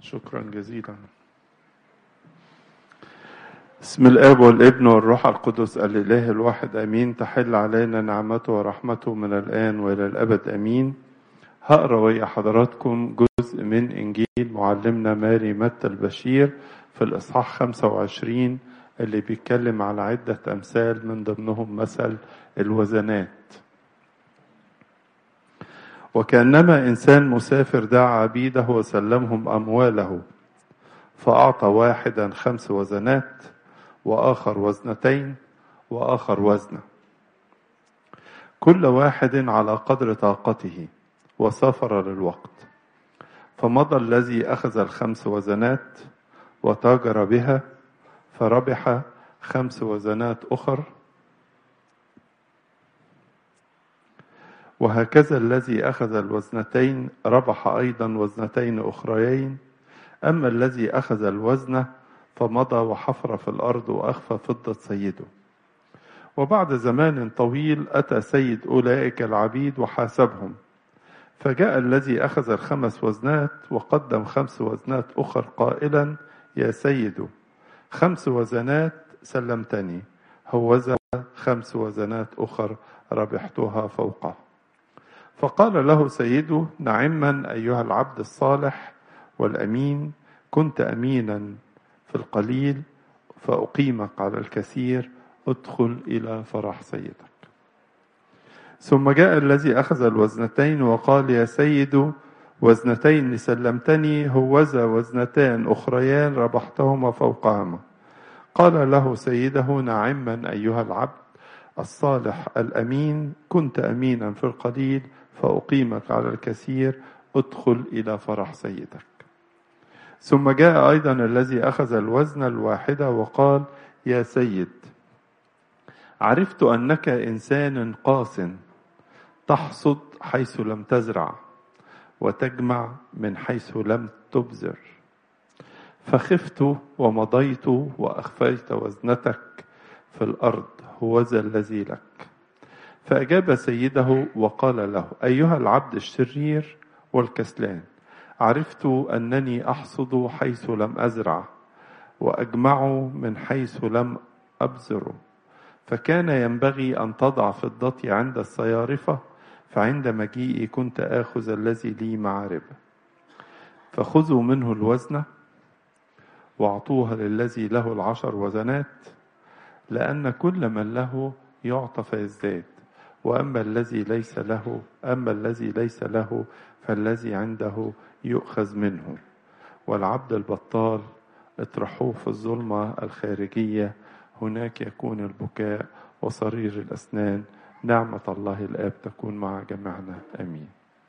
شكرا جزيلا بسم الاب والابن والروح القدس الاله الواحد امين تحل علينا نعمته ورحمته من الان والى الابد امين هقرا ويا حضراتكم جزء من انجيل معلمنا ماري متى البشير في الاصحاح 25 اللي بيتكلم على عده امثال من ضمنهم مثل الوزنات وكانما انسان مسافر دعا عبيده وسلمهم امواله فاعطى واحدا خمس وزنات واخر وزنتين واخر وزنه كل واحد على قدر طاقته وسافر للوقت فمضى الذي اخذ الخمس وزنات وتاجر بها فربح خمس وزنات اخر وهكذا الذي اخذ الوزنتين ربح ايضا وزنتين اخريين اما الذي اخذ الوزنه فمضى وحفر في الارض واخفى فضه سيده وبعد زمان طويل اتى سيد اولئك العبيد وحاسبهم فجاء الذي اخذ الخمس وزنات وقدم خمس وزنات اخر قائلا يا سيد خمس وزنات سلمتني هوذا خمس وزنات اخر ربحتها فوقه فقال له سيده نعما ايها العبد الصالح والامين كنت امينا في القليل فاقيمك على الكثير ادخل الى فرح سيدك ثم جاء الذي اخذ الوزنتين وقال يا سيد وزنتين سلمتني هوذا وزنتان اخريان ربحتهما فوقهما قال له سيده نعما ايها العبد الصالح الامين كنت امينا في القليل فاقيمك على الكثير ادخل الى فرح سيدك ثم جاء ايضا الذي اخذ الوزن الواحده وقال يا سيد عرفت انك انسان قاس تحصد حيث لم تزرع وتجمع من حيث لم تبذر فخفت ومضيت واخفيت وزنتك في الارض هوذا الذي لك فاجاب سيده وقال له ايها العبد الشرير والكسلان عرفت انني احصد حيث لم ازرع واجمع من حيث لم ابذر فكان ينبغي ان تضع فضتي عند الصيارفه فعند مجيئي كنت اخذ الذي لي مع ربا فخذوا منه الوزنه واعطوها للذي له العشر وزنات لان كل من له يعطى فيزداد واما الذي ليس له اما الذي ليس له فالذي عنده يؤخذ منه والعبد البطال اطرحوه في الظلمه الخارجيه هناك يكون البكاء وصرير الاسنان نعمه الله الاب تكون مع جميعنا امين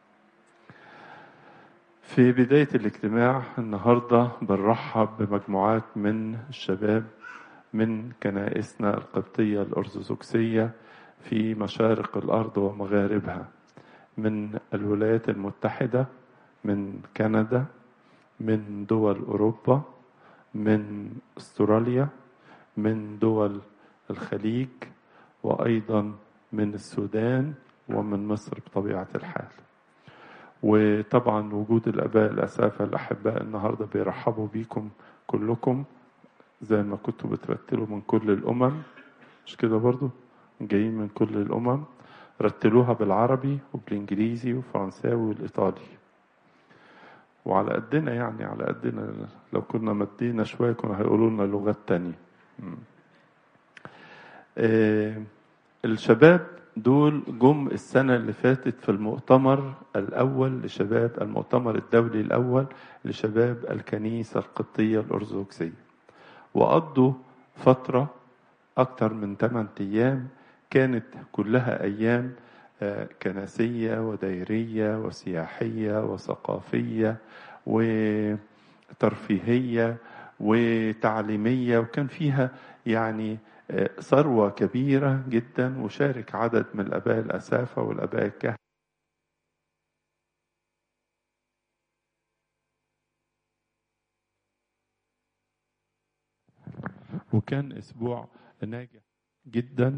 في بدايه الاجتماع النهارده بنرحب بمجموعات من الشباب من كنائسنا القبطيه الارثوذكسيه في مشارق الارض ومغاربها من الولايات المتحده من كندا من دول اوروبا من استراليا من دول الخليج وايضا من السودان ومن مصر بطبيعه الحال وطبعا وجود الاباء الاسافه الاحباء النهارده بيرحبوا بيكم كلكم زي ما كنتوا بترتلوا من كل الامم مش كده برضو جايين من كل الامم رتلوها بالعربي وبالانجليزي والفرنساوي والايطالي وعلى قدنا يعني على قدنا لو كنا مدينا شويه كانوا هيقولوا لنا لغات تانية آه الشباب دول جم السنة اللي فاتت في المؤتمر الأول لشباب المؤتمر الدولي الأول لشباب الكنيسة القبطية الأرثوذكسية وقضوا فترة أكتر من 8 أيام كانت كلها أيام كنسية وديرية وسياحية وثقافية وترفيهية وتعليمية وكان فيها يعني ثروة كبيرة جدا وشارك عدد من الآباء الأسافة والآباء الكهنة وكان أسبوع ناجح جدا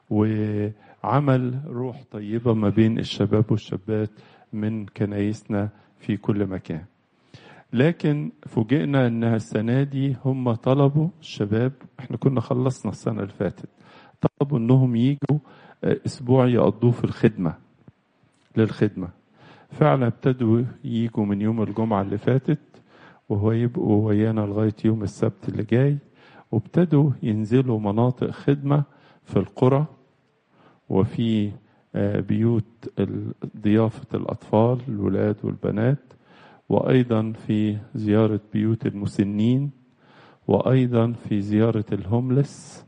وعمل روح طيبة ما بين الشباب والشابات من كنايسنا في كل مكان لكن فوجئنا انها السنه دي هم طلبوا الشباب احنا كنا خلصنا السنه اللي فاتت طلبوا انهم يجوا اسبوع يقضوه في الخدمه للخدمه فعلا ابتدوا يجوا من يوم الجمعه اللي فاتت وهو يبقوا ويانا لغايه يوم السبت اللي جاي وابتدوا ينزلوا مناطق خدمه في القرى وفي بيوت ضيافه الاطفال الولاد والبنات وايضا في زياره بيوت المسنين وايضا في زياره الهوملس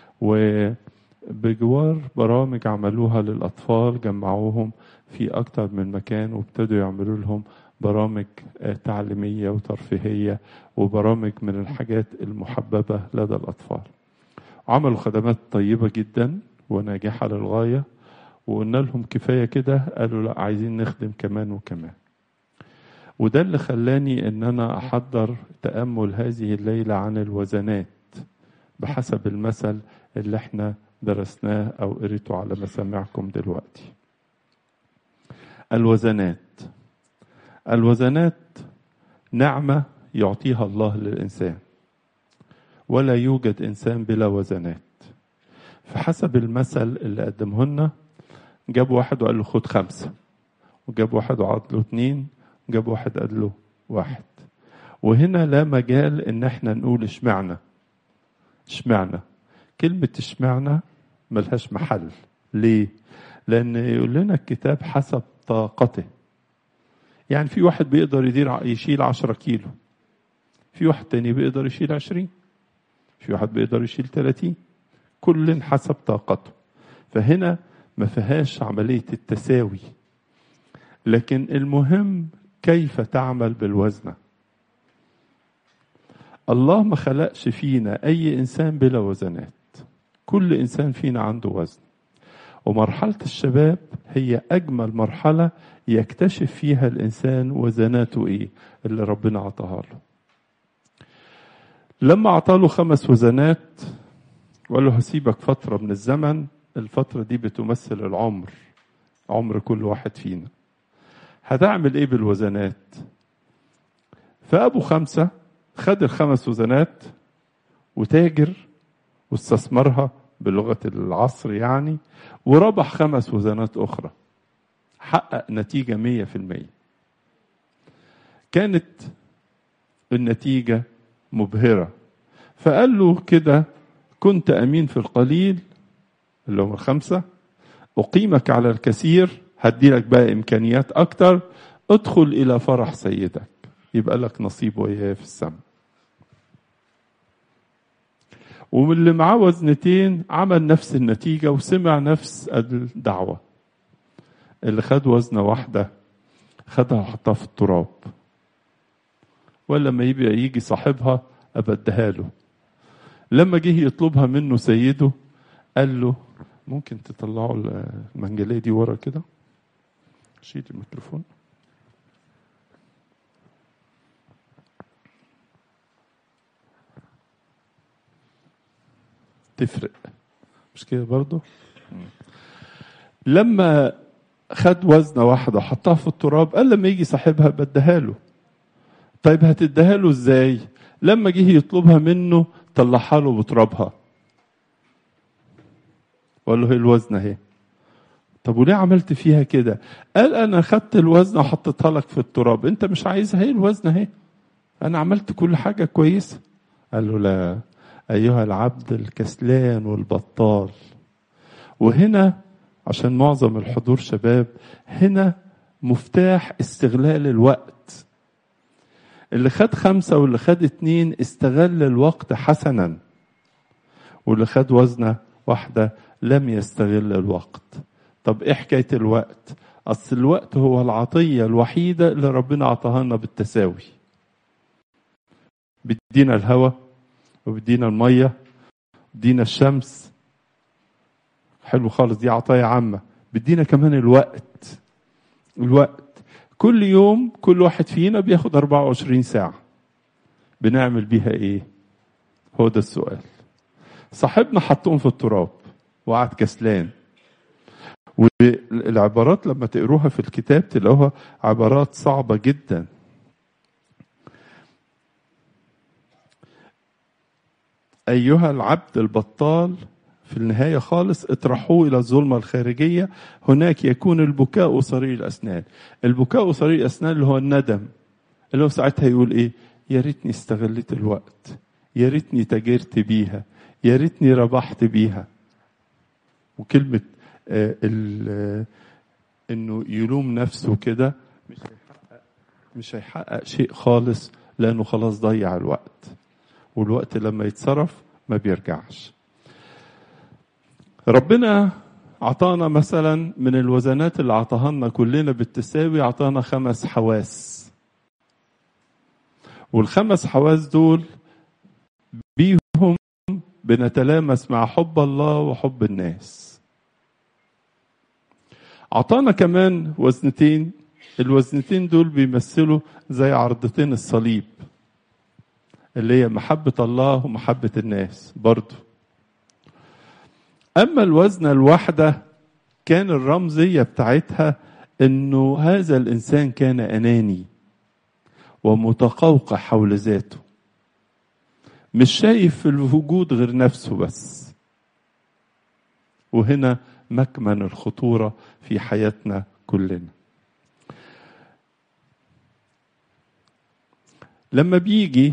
وبجوار برامج عملوها للاطفال جمعوهم في اكتر من مكان وابتدوا يعملوا لهم برامج تعليميه وترفيهيه وبرامج من الحاجات المحببه لدى الاطفال عملوا خدمات طيبه جدا وناجحه للغايه وقلنا لهم كفايه كده قالوا لا عايزين نخدم كمان وكمان وده اللي خلاني ان انا احضر تامل هذه الليله عن الوزنات بحسب المثل اللي احنا درسناه او قريته على مسامعكم دلوقتي الوزنات الوزنات نعمه يعطيها الله للانسان ولا يوجد انسان بلا وزنات فحسب المثل اللي قدمه لنا جاب واحد وقال له خد خمسه وجاب واحد وعط له اتنين جاب واحد قال له واحد وهنا لا مجال ان احنا نقول اشمعنى اشمعنى كلمة اشمعنى ملهاش محل ليه لان يقول لنا الكتاب حسب طاقته يعني في واحد بيقدر يدير يشيل عشرة كيلو في واحد تاني بيقدر يشيل عشرين في واحد بيقدر يشيل تلاتين كل حسب طاقته فهنا ما فيهاش عملية التساوي لكن المهم كيف تعمل بالوزنة الله ما خلقش فينا أي إنسان بلا وزنات كل إنسان فينا عنده وزن ومرحلة الشباب هي أجمل مرحلة يكتشف فيها الإنسان وزناته إيه اللي ربنا عطاها له لما عطاله خمس وزنات وقال له هسيبك فترة من الزمن الفترة دي بتمثل العمر عمر كل واحد فينا هتعمل ايه بالوزنات فابو خمسة خد الخمس وزنات وتاجر واستثمرها بلغة العصر يعني وربح خمس وزنات أخرى حقق نتيجة مية في المية كانت النتيجة مبهرة فقال له كده كنت أمين في القليل اللي هم الخمسة أقيمك على الكثير هديلك بقى إمكانيات أكتر ادخل إلى فرح سيدك يبقى لك نصيب وياه في السماء ومن اللي معاه وزنتين عمل نفس النتيجة وسمع نفس الدعوة اللي خد وزنة واحدة خدها وحطها في التراب ولما يبقى يجي صاحبها أبدها له لما جه يطلبها منه سيده قال له ممكن تطلعوا المنجلية دي ورا كده شيل الميكروفون تفرق مش كده برضو لما خد وزنة واحدة وحطها في التراب قال لما يجي صاحبها بديها له طيب هتديها له ازاي لما جه يطلبها منه طلعها له بترابها وقال له هي الوزنة اهي طب وليه عملت فيها كده قال انا خدت الوزنة وحطيتها لك في التراب انت مش عايزها هي الوزنة اهي انا عملت كل حاجة كويسة قال له لا ايها العبد الكسلان والبطال وهنا عشان معظم الحضور شباب هنا مفتاح استغلال الوقت اللي خد خمسة واللي خد اتنين استغل الوقت حسنا واللي خد وزنة واحدة لم يستغل الوقت طب ايه حكاية الوقت اصل الوقت هو العطية الوحيدة اللي ربنا عطاها لنا بالتساوي بيدينا الهواء وبيدينا المية بيدينا الشمس حلو خالص دي عطايا عامة بيدينا كمان الوقت الوقت كل يوم كل واحد فينا بياخد 24 ساعة بنعمل بيها ايه هو ده السؤال صاحبنا حطهم في التراب وقعد كسلان والعبارات لما تقروها في الكتاب تلاقوها عبارات صعبة جدا أيها العبد البطال في النهاية خالص اطرحوه إلى الظلمة الخارجية هناك يكون البكاء وصرير الأسنان البكاء وصرير الأسنان اللي هو الندم اللي هو ساعتها يقول إيه يا ريتني استغلت الوقت يا ريتني تاجرت بيها يا ريتني ربحت بيها وكلمة آه ال انه يلوم نفسه كده مش هيحقق مش هيحقق شيء خالص لانه خلاص ضيع الوقت والوقت لما يتصرف ما بيرجعش ربنا عطانا مثلا من الوزنات اللي عطاها لنا كلنا بالتساوي عطانا خمس حواس والخمس حواس دول بيهم بنتلامس مع حب الله وحب الناس عطانا كمان وزنتين الوزنتين دول بيمثلوا زي عرضتين الصليب اللي هي محبة الله ومحبة الناس برضو أما الوزنة الواحدة كان الرمزية بتاعتها إنه هذا الإنسان كان أناني ومتقوقع حول ذاته مش شايف في الوجود غير نفسه بس وهنا مكمن الخطورة في حياتنا كلنا لما بيجي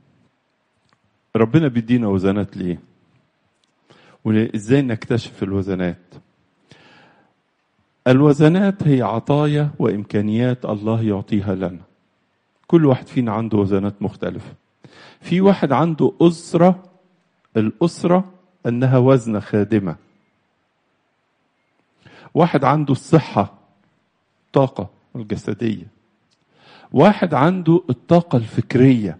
ربنا بيدينا وزنات ليه وازاي نكتشف الوزنات الوزنات هي عطايا وامكانيات الله يعطيها لنا كل واحد فينا عنده وزنات مختلفه في واحد عنده اسره الاسره انها وزنه خادمه واحد عنده الصحه طاقه الجسديه واحد عنده الطاقه الفكريه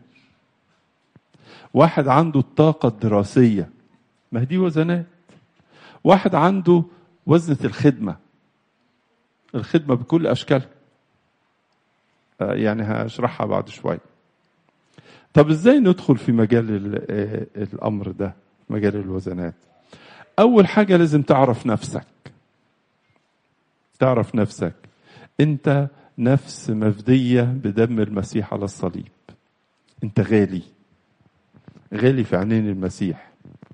واحد عنده الطاقه الدراسيه ما دي وزنات واحد عنده وزنة الخدمة الخدمة بكل أشكالها يعني هشرحها بعد شوية طب ازاي ندخل في مجال الأمر ده مجال الوزنات أول حاجة لازم تعرف نفسك تعرف نفسك أنت نفس مفدية بدم المسيح على الصليب أنت غالي غالي في عينين المسيح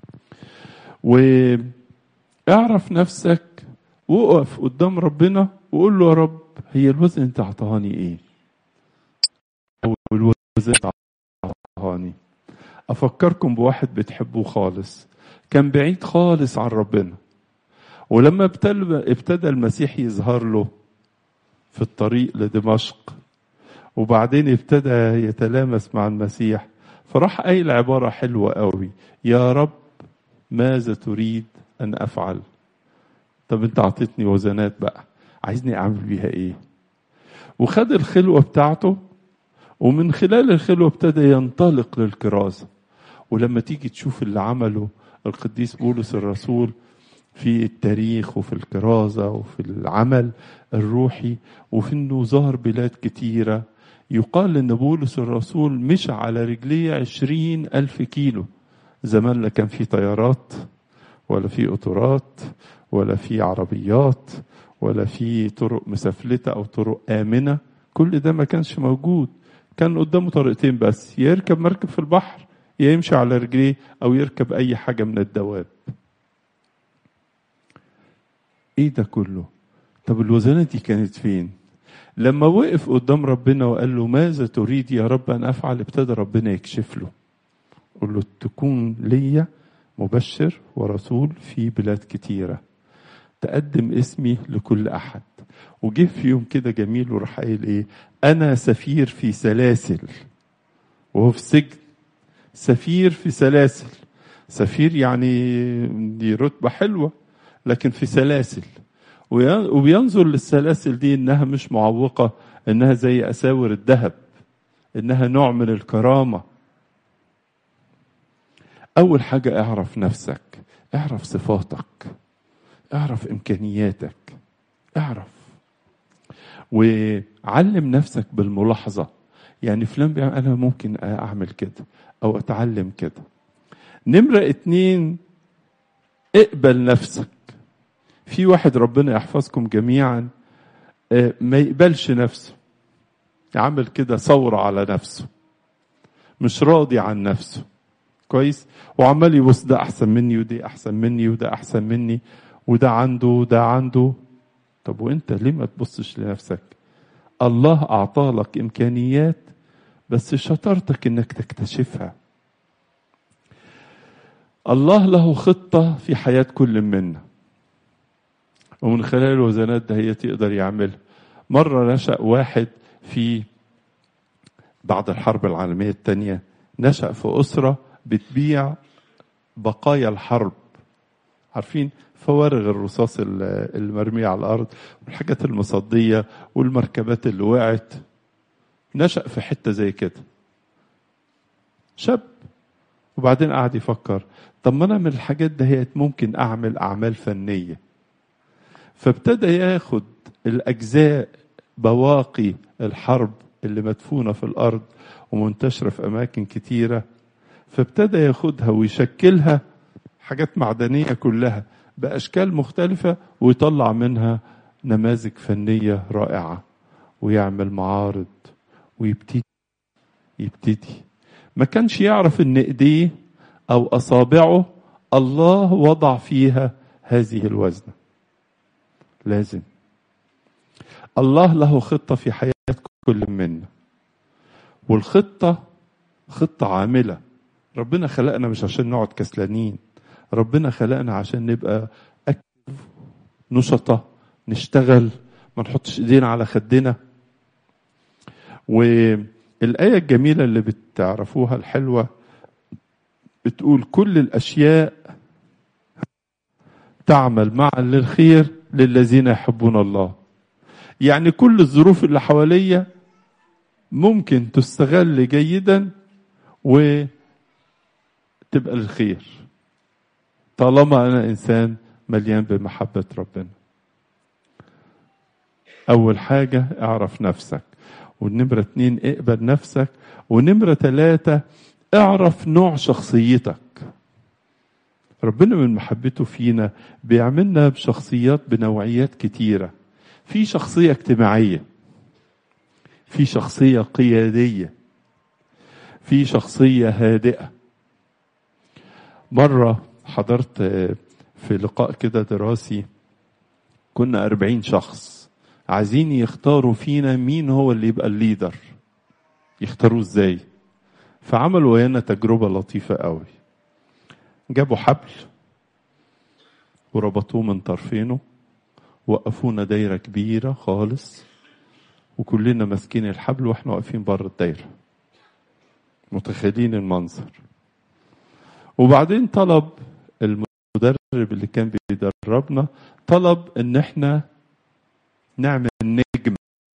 واعرف نفسك وقف قدام ربنا وقول له يا رب هي الوزن انت اعطاني ايه او الوزن انت اعطاني افكركم بواحد بتحبوه خالص كان بعيد خالص عن ربنا ولما ابتدى المسيح يظهر له في الطريق لدمشق وبعدين ابتدى يتلامس مع المسيح فراح قايل عبارة حلوة قوي يا رب ماذا تريد أن أفعل طب أنت أعطيتني وزنات بقى عايزني أعمل بيها إيه وخد الخلوة بتاعته ومن خلال الخلوة ابتدى ينطلق للكرازة ولما تيجي تشوف اللي عمله القديس بولس الرسول في التاريخ وفي الكرازة وفي العمل الروحي وفي انه ظهر بلاد كتيرة يقال ان بولس الرسول مشى على رجليه عشرين ألف كيلو زمان لا كان في طيارات ولا في قطارات ولا في عربيات ولا في طرق مسفلتة أو طرق آمنة كل ده ما كانش موجود كان قدامه طريقتين بس يا يركب مركب في البحر يا يمشي على رجليه أو يركب أي حاجة من الدواب إيه ده كله طب الوزنة دي كانت فين لما وقف قدام ربنا وقال له ماذا تريد يا رب أن أفعل ابتدى ربنا يكشف له قل له تكون ليا مبشر ورسول في بلاد كتيرة تقدم اسمي لكل أحد وجه في يوم كده جميل وراح قايل إيه أنا سفير في سلاسل وهو في السجن سفير في سلاسل سفير يعني دي رتبة حلوة لكن في سلاسل وبينظر للسلاسل دي انها مش معوقة انها زي اساور الذهب انها نوع من الكرامة اول حاجة اعرف نفسك اعرف صفاتك اعرف امكانياتك اعرف وعلم نفسك بالملاحظة يعني فلان بيعمل انا ممكن اعمل كده او اتعلم كده نمرة اتنين اقبل نفسك في واحد ربنا يحفظكم جميعا ما يقبلش نفسه يعمل كده ثورة على نفسه مش راضي عن نفسه كويس وعمال يبص ده احسن مني ودي احسن مني وده احسن مني وده عنده وده عنده طب وانت ليه ما تبصش لنفسك الله اعطى لك امكانيات بس شطارتك انك تكتشفها الله له خطة في حياة كل منا ومن خلال الوزنات ده هي يقدر يعملها مرة نشأ واحد في بعد الحرب العالمية الثانية نشأ في أسرة بتبيع بقايا الحرب عارفين فوارغ الرصاص المرمية على الأرض والحاجات المصدية والمركبات اللي وقعت نشأ في حتة زي كده شاب وبعدين قعد يفكر طب ما انا من الحاجات دهيت ممكن اعمل اعمال فنيه فابتدى ياخد الاجزاء بواقي الحرب اللي مدفونه في الارض ومنتشره في اماكن كتيره فابتدى ياخدها ويشكلها حاجات معدنيه كلها باشكال مختلفه ويطلع منها نماذج فنيه رائعه ويعمل معارض ويبتدي يبتدي ما كانش يعرف ان ايديه او اصابعه الله وضع فيها هذه الوزنه لازم الله له خطه في حياه كل منا والخطه خطه عامله ربنا خلقنا مش عشان نقعد كسلانين ربنا خلقنا عشان نبقى اكتف نشطه نشتغل ما نحطش ايدينا على خدنا والآية الجميلة اللي بتعرفوها الحلوة بتقول كل الأشياء تعمل معا للخير للذين يحبون الله يعني كل الظروف اللي حواليا ممكن تستغل جيدا وتبقى للخير طالما أنا إنسان مليان بمحبة ربنا أول حاجة اعرف نفسك ونمرة اتنين اقبل نفسك ونمرة تلاتة اعرف نوع شخصيتك ربنا من محبته فينا بيعملنا بشخصيات بنوعيات كتيرة في شخصية اجتماعية في شخصية قيادية في شخصية هادئة مرة حضرت في لقاء كده دراسي كنا أربعين شخص عايزين يختاروا فينا مين هو اللي يبقى الليدر يختاروه ازاي فعملوا ويانا تجربة لطيفة قوي جابوا حبل وربطوه من طرفينه وقفونا دايرة كبيرة خالص وكلنا ماسكين الحبل واحنا واقفين بره الدايرة متخيلين المنظر وبعدين طلب المدرب اللي كان بيدربنا طلب ان احنا نعمل نجمة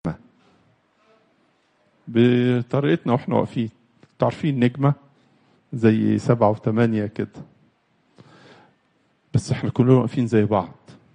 بطريقتنا واحنا واقفين تعرفين نجمة زي سبعة وثمانية كده بس احنا كلنا واقفين زي بعض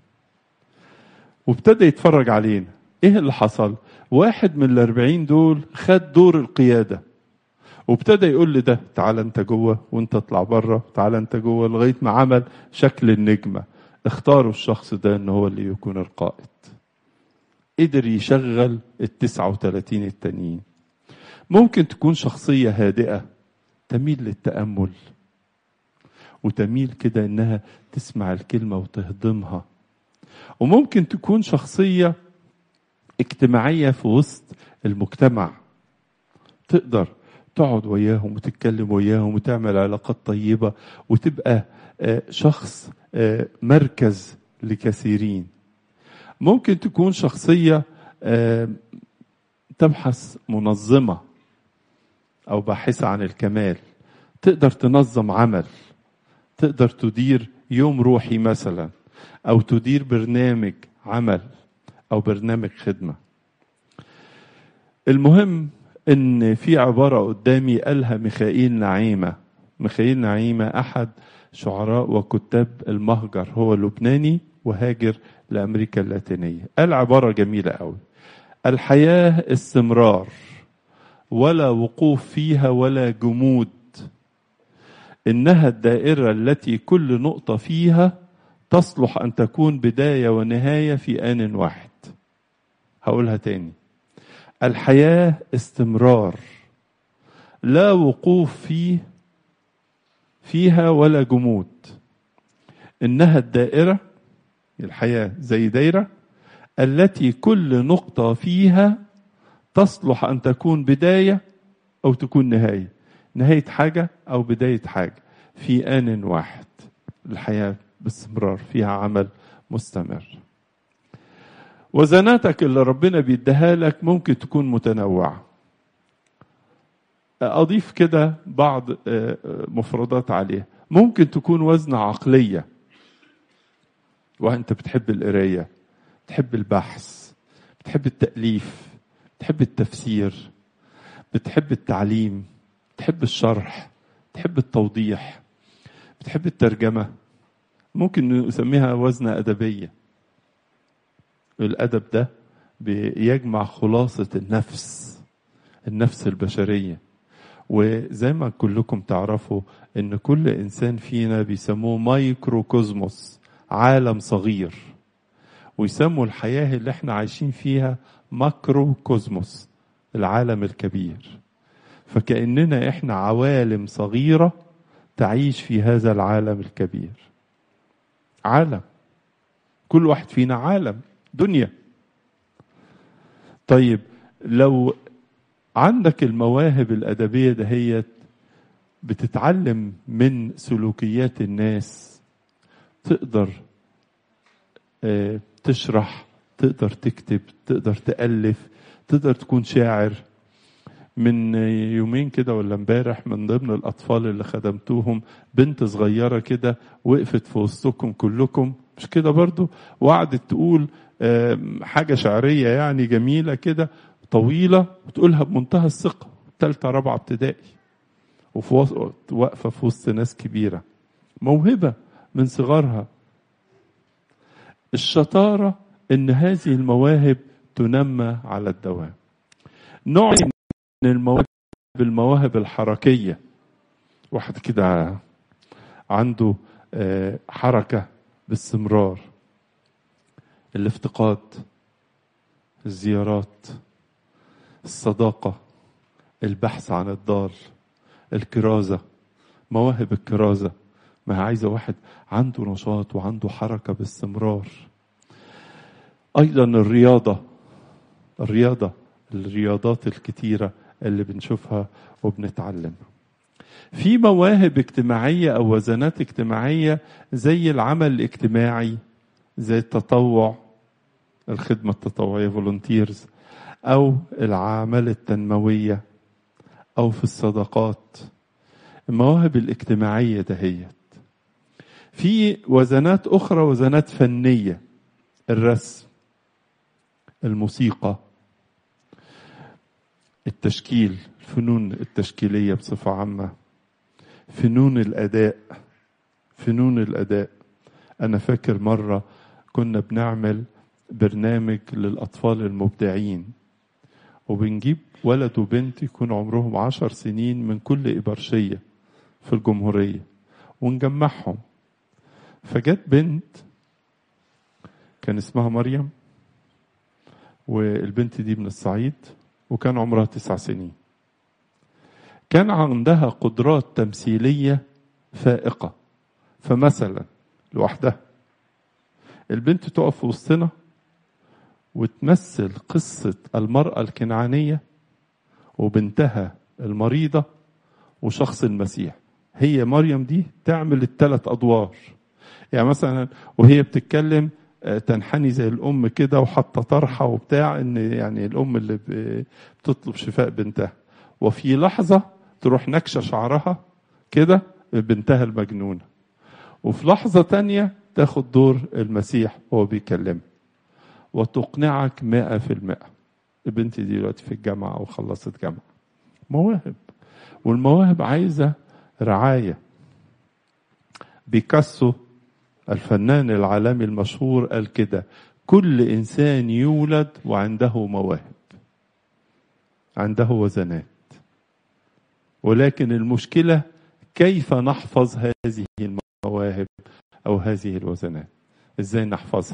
وابتدى يتفرج علينا ايه اللي حصل واحد من الاربعين دول خد دور القيادة وابتدى يقول لي ده تعال انت جوه وانت اطلع بره تعال انت جوه لغايه ما عمل شكل النجمه اختاروا الشخص ده ان هو اللي يكون القائد قدر يشغل التسعة وثلاثين التانيين ممكن تكون شخصية هادئة تميل للتأمل وتميل كده انها تسمع الكلمة وتهضمها وممكن تكون شخصية اجتماعية في وسط المجتمع تقدر تقعد وياهم وتتكلم وياهم وتعمل علاقات طيبة وتبقى شخص مركز لكثيرين ممكن تكون شخصية تبحث منظمة أو باحثة عن الكمال تقدر تنظم عمل تقدر تدير يوم روحي مثلا أو تدير برنامج عمل أو برنامج خدمة المهم ان في عبارة قدامي قالها ميخائيل نعيمة ميخائيل نعيمة احد شعراء وكتاب المهجر هو لبناني وهاجر لامريكا اللاتينية قال عبارة جميلة قوي الحياة استمرار ولا وقوف فيها ولا جمود انها الدائرة التي كل نقطة فيها تصلح ان تكون بداية ونهاية في ان واحد هقولها تاني الحياة استمرار لا وقوف فيه فيها ولا جمود إنها الدائرة الحياة زي دايرة التي كل نقطة فيها تصلح أن تكون بداية أو تكون نهاية نهاية حاجة أو بداية حاجة في آن واحد الحياة باستمرار فيها عمل مستمر وزناتك اللي ربنا بيديها لك ممكن تكون متنوعة أضيف كده بعض مفردات عليها ممكن تكون وزن عقلية وأنت بتحب القراية بتحب البحث بتحب التأليف بتحب التفسير بتحب التعليم بتحب الشرح بتحب التوضيح بتحب الترجمة ممكن نسميها وزنة أدبية الأدب ده بيجمع خلاصة النفس النفس البشرية وزي ما كلكم تعرفوا ان كل انسان فينا بيسموه مايكروكوزموس عالم صغير ويسموا الحياة اللي احنا عايشين فيها ماكروكوزموس العالم الكبير فكأننا احنا عوالم صغيرة تعيش في هذا العالم الكبير عالم كل واحد فينا عالم دنيا طيب لو عندك المواهب الأدبية دهيت بتتعلم من سلوكيات الناس تقدر تشرح تقدر تكتب تقدر تألف تقدر تكون شاعر من يومين كده ولا امبارح من ضمن الأطفال اللي خدمتوهم بنت صغيرة كده وقفت في وسطكم كلكم مش كده برضو وقعدت تقول حاجة شعرية يعني جميلة كده طويلة وتقولها بمنتهى الثقة تالتة رابعة ابتدائي وفي واقفة في وسط ناس كبيرة موهبة من صغرها الشطارة ان هذه المواهب تنمى على الدوام نوع من المواهب المواهب الحركية واحد كده عنده حركة باستمرار الافتقاد الزيارات الصداقة البحث عن الضال الكرازة مواهب الكرازة ما هي عايزة واحد عنده نشاط وعنده حركة باستمرار أيضا الرياضة الرياضة الرياضات الكتيرة اللي بنشوفها وبنتعلم في مواهب اجتماعية أو وزنات اجتماعية زي العمل الاجتماعي زي التطوع الخدمة التطوعية فولونتيرز أو العمل التنموية أو في الصداقات المواهب الاجتماعية دهيت في وزنات أخرى وزنات فنية الرسم الموسيقى التشكيل الفنون التشكيلية بصفة عامة فنون الأداء فنون الأداء أنا فاكر مرة كنا بنعمل برنامج للأطفال المبدعين وبنجيب ولد وبنت يكون عمرهم عشر سنين من كل إبرشية في الجمهورية ونجمعهم فجت بنت كان اسمها مريم والبنت دي من الصعيد وكان عمرها تسع سنين كان عندها قدرات تمثيلية فائقة فمثلا لوحدها البنت تقف في وسطنا وتمثل قصة المرأة الكنعانية وبنتها المريضة وشخص المسيح هي مريم دي تعمل الثلاث أدوار يعني مثلا وهي بتتكلم تنحني زي الأم كده وحاطة طرحة وبتاع إن يعني الأم اللي بتطلب شفاء بنتها وفي لحظة تروح نكشة شعرها كده بنتها المجنونة وفي لحظة تانية تاخد دور المسيح وهو بيكلمها وتقنعك مئة في المئة بنتي دي دلوقتي في الجامعة أو خلصت جامعة مواهب والمواهب عايزة رعاية بيكاسو الفنان العالمي المشهور قال كده كل إنسان يولد وعنده مواهب عنده وزنات ولكن المشكلة كيف نحفظ هذه المواهب أو هذه الوزنات إزاي نحفظها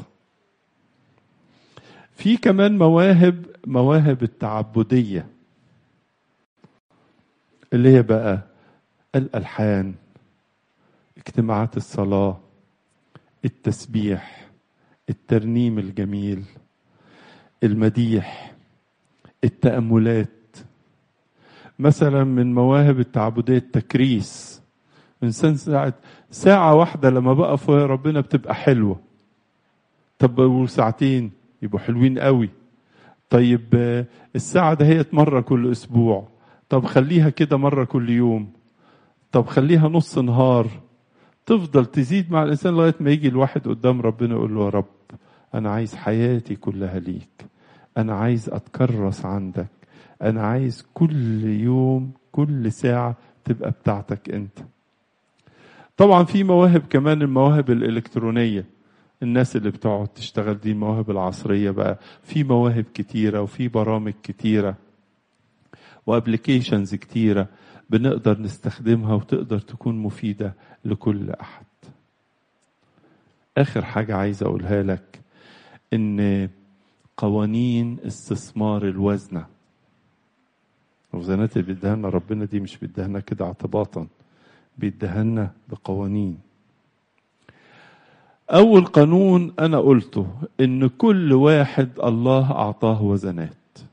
في كمان مواهب مواهب التعبدية اللي هي بقى الألحان اجتماعات الصلاة التسبيح الترنيم الجميل المديح التأملات مثلا من مواهب التعبدية التكريس إنسان ساعة ساعة واحدة لما بقف ويا ربنا بتبقى حلوة طب وساعتين يبقوا حلوين قوي طيب الساعة ده هي مرة كل أسبوع طب خليها كده مرة كل يوم طب خليها نص نهار تفضل تزيد مع الإنسان لغاية ما يجي الواحد قدام ربنا يقول له يا رب أنا عايز حياتي كلها ليك أنا عايز أتكرس عندك أنا عايز كل يوم كل ساعة تبقى بتاعتك أنت طبعا في مواهب كمان المواهب الإلكترونية الناس اللي بتقعد تشتغل دي المواهب العصرية بقى في مواهب كتيرة وفي برامج كتيرة وابليكيشنز كتيرة بنقدر نستخدمها وتقدر تكون مفيدة لكل أحد آخر حاجة عايز أقولها لك إن قوانين استثمار الوزنة الوزنات اللي بيديها لنا ربنا دي مش بيديها لنا كده اعتباطا بيديها لنا بقوانين أول قانون أنا قلته إن كل واحد الله أعطاه وزنات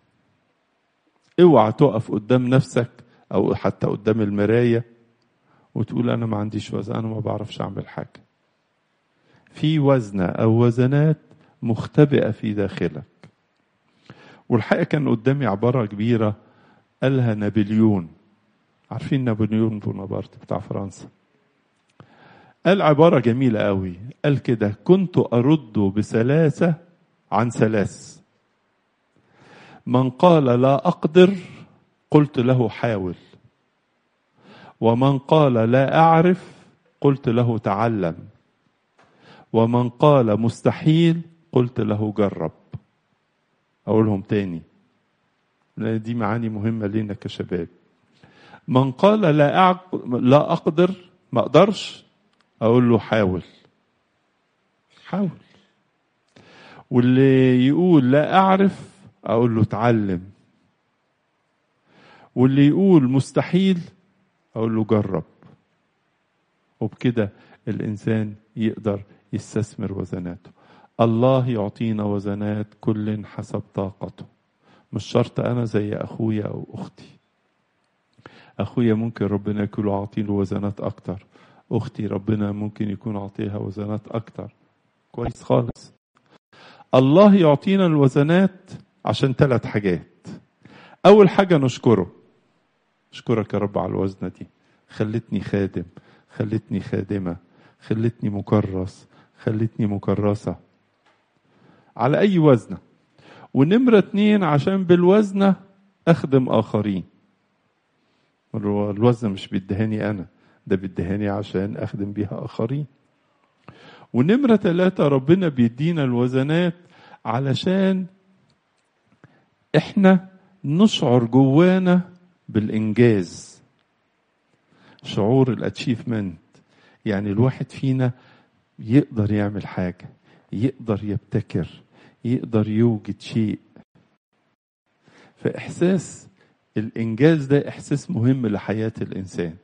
اوعى تقف قدام نفسك أو حتى قدام المراية وتقول أنا ما عنديش وزن أنا ما بعرفش أعمل حاجة في وزنة أو وزنات مختبئة في داخلك والحقيقة كان قدامي عبارة كبيرة قالها نابليون عارفين نابليون بونابرت بتاع فرنسا قال عبارة جميلة قوي قال كده كنت أرد بسلاسة عن سلاس من قال لا أقدر قلت له حاول ومن قال لا أعرف قلت له تعلم ومن قال مستحيل قلت له جرب أقولهم تاني لأن دي معاني مهمة لينا كشباب من قال لا أعق... لا أقدر ما أقدرش أقول له حاول حاول واللي يقول لا أعرف أقول له اتعلم واللي يقول مستحيل أقول له جرب وبكده الإنسان يقدر يستثمر وزناته الله يعطينا وزنات كل حسب طاقته مش شرط أنا زي أخويا أو أختي أخويا ممكن ربنا يكون عاطيله وزنات أكتر أختي ربنا ممكن يكون عاطيها وزنات أكتر كويس خالص الله يعطينا الوزنات عشان ثلاث حاجات أول حاجة نشكره أشكرك يا رب على الوزنة دي خلتني خادم خلتني خادمة خلتني مكرس خلتني مكرسة على أي وزنة ونمرة اتنين عشان بالوزنة أخدم آخرين الوزنة مش بيدهاني أنا ده بيدهاني عشان أخدم بيها آخرين ونمرة ثلاثة ربنا بيدينا الوزنات علشان احنا نشعر جوانا بالإنجاز شعور الاتشيفمنت يعني الواحد فينا يقدر يعمل حاجة يقدر يبتكر يقدر يوجد شيء فإحساس الإنجاز ده إحساس مهم لحياة الإنسان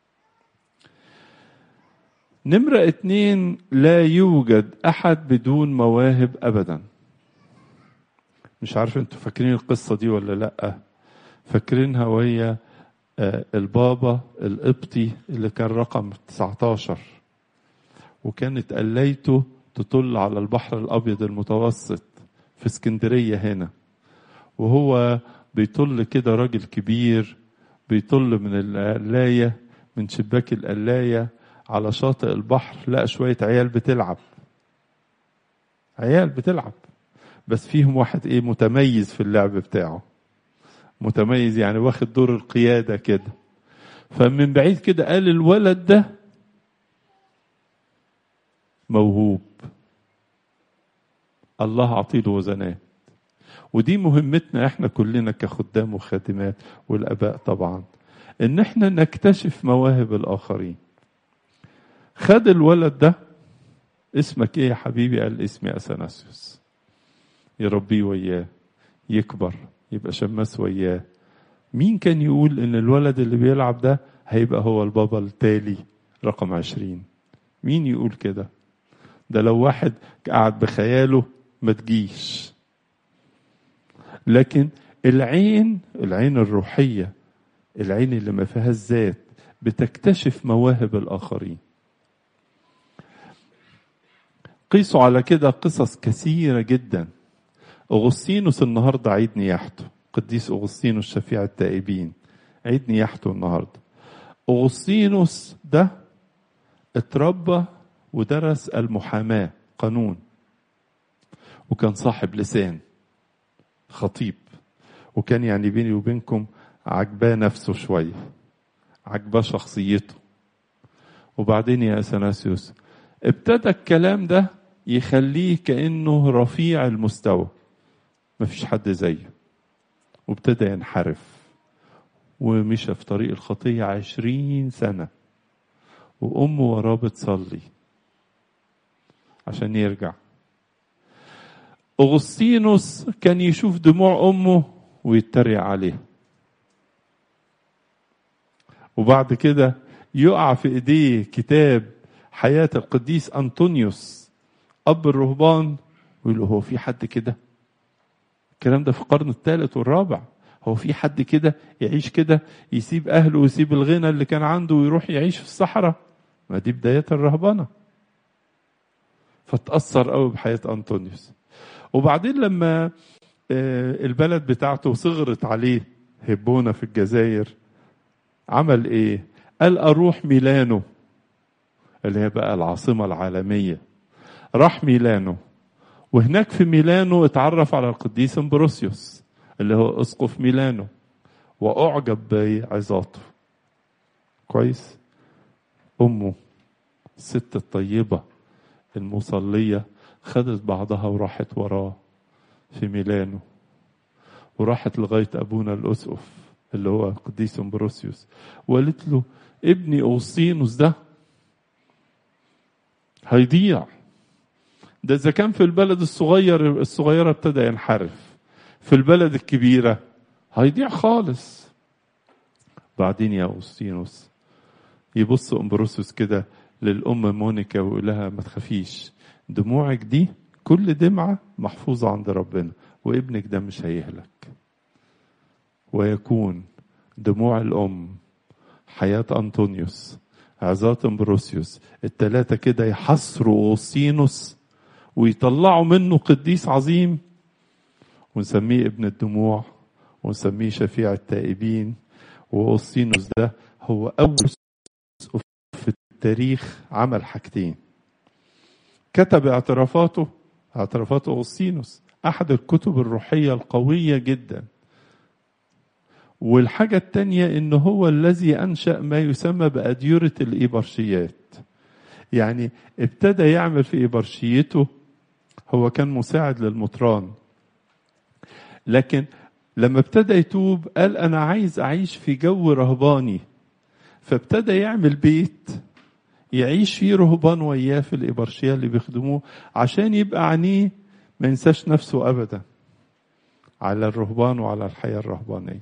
نمرة اتنين لا يوجد أحد بدون مواهب أبدا مش عارف انتوا فاكرين القصة دي ولا لأ فاكرينها وهي البابا القبطي اللي كان رقم 19 وكانت قليته تطل على البحر الأبيض المتوسط في اسكندرية هنا وهو بيطل كده راجل كبير بيطل من القلاية من شباك القلاية على شاطئ البحر لقى شوية عيال بتلعب عيال بتلعب بس فيهم واحد ايه متميز في اللعب بتاعه متميز يعني واخد دور القيادة كده فمن بعيد كده قال الولد ده موهوب الله عطيله وزنات ودي مهمتنا احنا كلنا كخدام وخادمات والاباء طبعا ان احنا نكتشف مواهب الاخرين خد الولد ده اسمك ايه يا حبيبي قال اسمي اثناسيوس يربيه وياه يكبر يبقى شماس وياه مين كان يقول ان الولد اللي بيلعب ده هيبقى هو البابا التالي رقم عشرين مين يقول كده ده لو واحد قاعد بخياله ما تجيش لكن العين العين الروحية العين اللي ما فيها الذات بتكتشف مواهب الآخرين قيسوا على كده قصص كثيرة جدا أغسطينوس النهاردة عيد نياحته قديس أغسطينوس شفيع التائبين عيد نياحته النهاردة أغسطينوس ده اتربى ودرس المحاماة قانون وكان صاحب لسان خطيب وكان يعني بيني وبينكم عجباه نفسه شوية عجباه شخصيته وبعدين يا أثناسيوس ابتدى الكلام ده يخليه كأنه رفيع المستوى مفيش حد زيه وابتدى ينحرف ومشى في طريق الخطية عشرين سنة وأمه وراه بتصلي عشان يرجع أغسطينوس كان يشوف دموع أمه ويتريق عليه وبعد كده يقع في إيديه كتاب حياة القديس أنطونيوس أب الرهبان ويقول له هو في حد كده الكلام ده في القرن الثالث والرابع هو في حد كده يعيش كده يسيب أهله ويسيب الغنى اللي كان عنده ويروح يعيش في الصحراء ما دي بداية الرهبنة فتأثر قوي بحياة أنطونيوس وبعدين لما البلد بتاعته صغرت عليه هبونة في الجزائر عمل ايه قال اروح ميلانو اللي هي بقى العاصمة العالمية راح ميلانو وهناك في ميلانو اتعرف على القديس امبروسيوس اللي هو اسقف ميلانو واعجب بعظاته كويس امه الست الطيبة المصلية خدت بعضها وراحت وراه في ميلانو وراحت لغاية أبونا الأسقف اللي هو القديس امبروسيوس وقالت له ابني أوسطينوس ده هيضيع ده إذا كان في البلد الصغير الصغيرة ابتدى ينحرف في البلد الكبيرة هيضيع خالص بعدين يا أوسطينوس يبص امبروسيوس كده للأم مونيكا ويقول لها ما تخافيش دموعك دي كل دمعة محفوظة عند ربنا وابنك ده مش هيهلك ويكون دموع الأم حياة أنطونيوس عظات امبروسيوس التلاتة كده يحصروا أوسينوس ويطلعوا منه قديس عظيم ونسميه ابن الدموع ونسميه شفيع التائبين وأوسينوس ده هو أول في التاريخ عمل حاجتين كتب اعترافاته اعترافات أوسينوس أحد الكتب الروحية القوية جدا والحاجة التانية إن هو الذي أنشأ ما يسمى بأديرة الإبرشيات يعني ابتدى يعمل في إبرشيته هو كان مساعد للمطران لكن لما ابتدى يتوب قال أنا عايز أعيش في جو رهباني فابتدى يعمل بيت يعيش فيه رهبان وياه في الإبرشية اللي بيخدموه عشان يبقى عينيه ما ينساش نفسه أبدا على الرهبان وعلى الحياة الرهبانية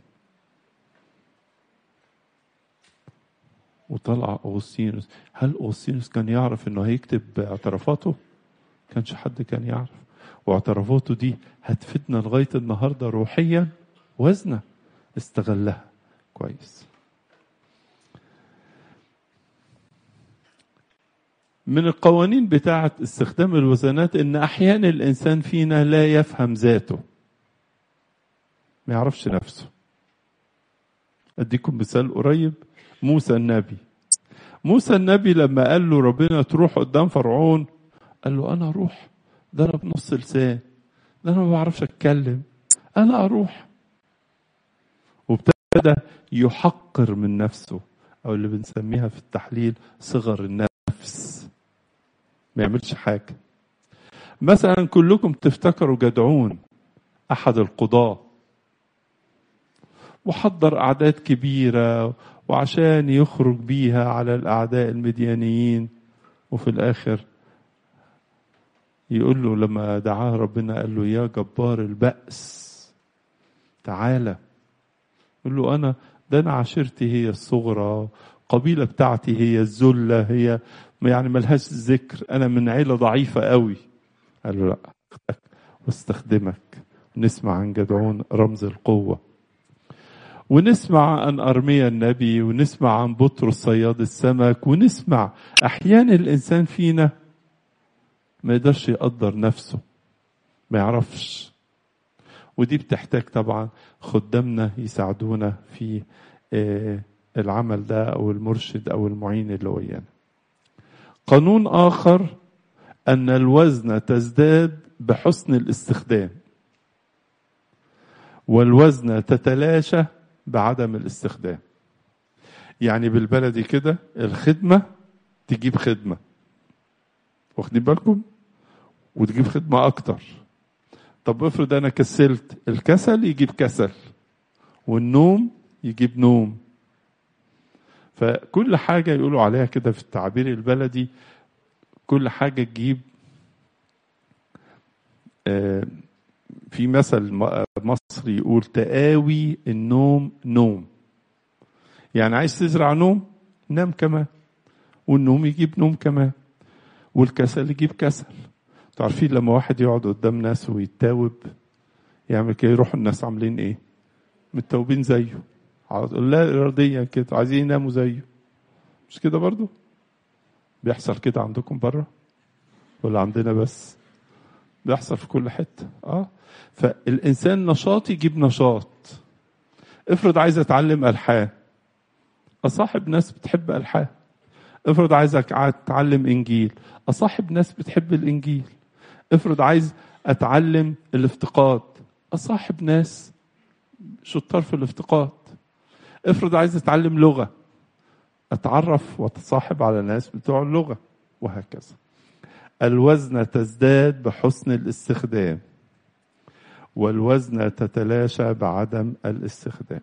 وطلع أوغسطينوس هل أوغسطينوس كان يعرف أنه هيكتب اعترافاته؟ كانش حد كان يعرف واعترافاته دي هتفيدنا لغاية النهاردة روحيا وزنة استغلها كويس من القوانين بتاعة استخدام الوزنات ان احيانا الانسان فينا لا يفهم ذاته ما يعرفش نفسه اديكم مثال قريب موسى النبي موسى النبي لما قال له ربنا تروح قدام فرعون قال له انا اروح ده انا بنص لسان ده انا ما بعرفش اتكلم انا اروح وابتدى يحقر من نفسه او اللي بنسميها في التحليل صغر النفس ما يعملش حاجه مثلا كلكم تفتكروا جدعون احد القضاه وحضر اعداد كبيره وعشان يخرج بيها على الاعداء المديانيين وفي الاخر يقول له لما دعاه ربنا قال له يا جبار البأس تعالى يقول له أنا ده أنا عشيرتي هي الصغرى القبيلة بتاعتي هي الذلة هي يعني ملهاش ذكر أنا من عيلة ضعيفة قوي قال له لا أخدك واستخدمك نسمع عن جدعون رمز القوة ونسمع عن أرميا النبي ونسمع عن بطرس صياد السمك ونسمع أحيانا الإنسان فينا ما يقدرش يقدر نفسه ما يعرفش ودي بتحتاج طبعا خدامنا يساعدونا في العمل ده او المرشد او المعين اللي ويانا قانون اخر ان الوزن تزداد بحسن الاستخدام والوزن تتلاشى بعدم الاستخدام يعني بالبلدي كده الخدمة تجيب خدمة واخدين بالكم وتجيب خدمة أكتر طب افرض أنا كسلت الكسل يجيب كسل والنوم يجيب نوم فكل حاجة يقولوا عليها كده في التعبير البلدي كل حاجة تجيب في مثل مصري يقول تقاوي النوم نوم يعني عايز تزرع نوم نام كمان والنوم يجيب نوم كمان والكسل يجيب كسل تعرفين لما واحد يقعد قدام ناس ويتاوب يعمل كده يروح الناس عاملين ايه متوبين زيه لا اراديا كده عايزين يناموا زيه مش كده برضو بيحصل كده عندكم بره ولا عندنا بس بيحصل في كل حته اه فالانسان نشاط يجيب نشاط افرض عايز اتعلم الحان اصاحب ناس بتحب الحان افرض عايزك اتعلم انجيل اصاحب ناس بتحب الانجيل افرض عايز اتعلم الافتقاد اصاحب ناس شطار في الافتقاد افرض عايز اتعلم لغه اتعرف واتصاحب على ناس بتوع اللغه وهكذا الوزن تزداد بحسن الاستخدام والوزن تتلاشى بعدم الاستخدام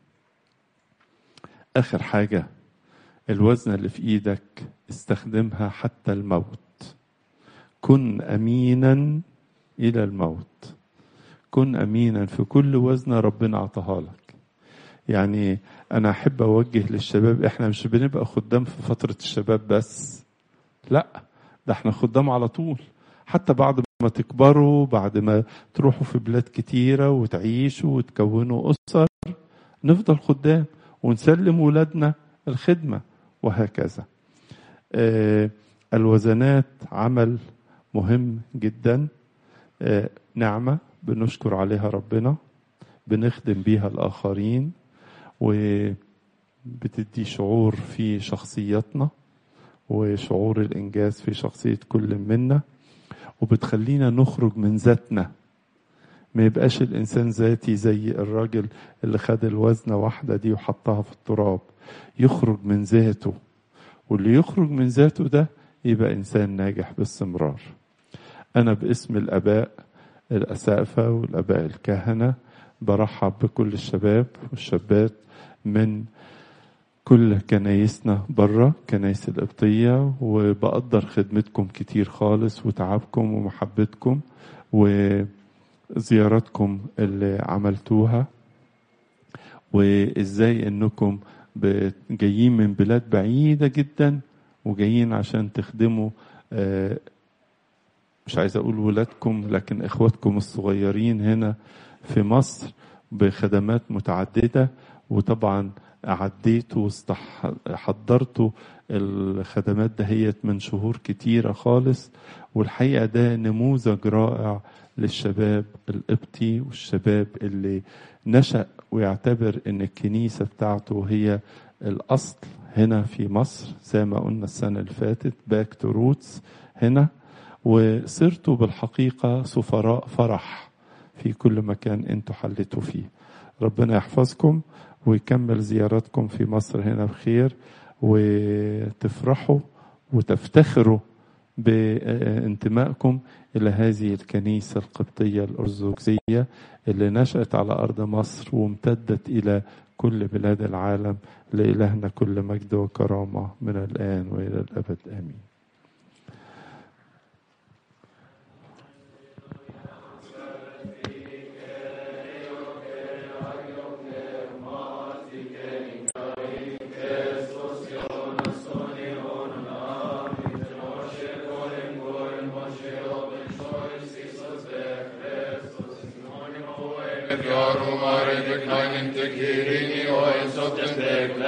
اخر حاجه الوزن اللي في ايدك استخدمها حتى الموت كن امينا الى الموت كن امينا في كل وزنه ربنا عطاها لك يعني انا احب اوجه للشباب احنا مش بنبقى خدام في فتره الشباب بس لا ده احنا خدام على طول حتى بعد ما تكبروا بعد ما تروحوا في بلاد كتيرة وتعيشوا وتكونوا أسر نفضل خدام ونسلم ولادنا الخدمة وهكذا آه الوزنات عمل مهم جدا آه نعمة بنشكر عليها ربنا بنخدم بيها الآخرين وبتدي شعور في شخصيتنا وشعور الإنجاز في شخصية كل منا وبتخلينا نخرج من ذاتنا ما يبقاش الإنسان ذاتي زي الراجل اللي خد الوزنة واحدة دي وحطها في التراب يخرج من ذاته واللي يخرج من ذاته ده يبقى إنسان ناجح باستمرار أنا باسم الآباء الأسافة والآباء الكهنة برحب بكل الشباب والشابات من كل كنايسنا بره كنايس القبطية وبقدر خدمتكم كتير خالص وتعبكم ومحبتكم وزياراتكم اللي عملتوها وازاي انكم جايين من بلاد بعيدة جدا وجايين عشان تخدموا مش عايز اقول ولادكم لكن اخواتكم الصغيرين هنا في مصر بخدمات متعددة وطبعا عديتوا حضرتوا الخدمات دهيت من شهور كتيرة خالص والحقيقة ده نموذج رائع للشباب القبطي والشباب اللي نشأ ويعتبر ان الكنيسة بتاعته هي الأصل هنا في مصر زي ما قلنا السنة اللي فاتت باك تو روتس هنا وصرتوا بالحقيقة سفراء فرح في كل مكان انتوا حلتوا فيه ربنا يحفظكم ويكمل زياراتكم في مصر هنا بخير وتفرحوا وتفتخروا بانتمائكم إلى هذه الكنيسة القبطية الأرثوذكسية اللي نشأت على أرض مصر وامتدت إلى كل بلاد العالم لإلهنا كل مجد وكرامة من الآن وإلى الأبد آمين Gör om are de kleinen Tekirini och en sortens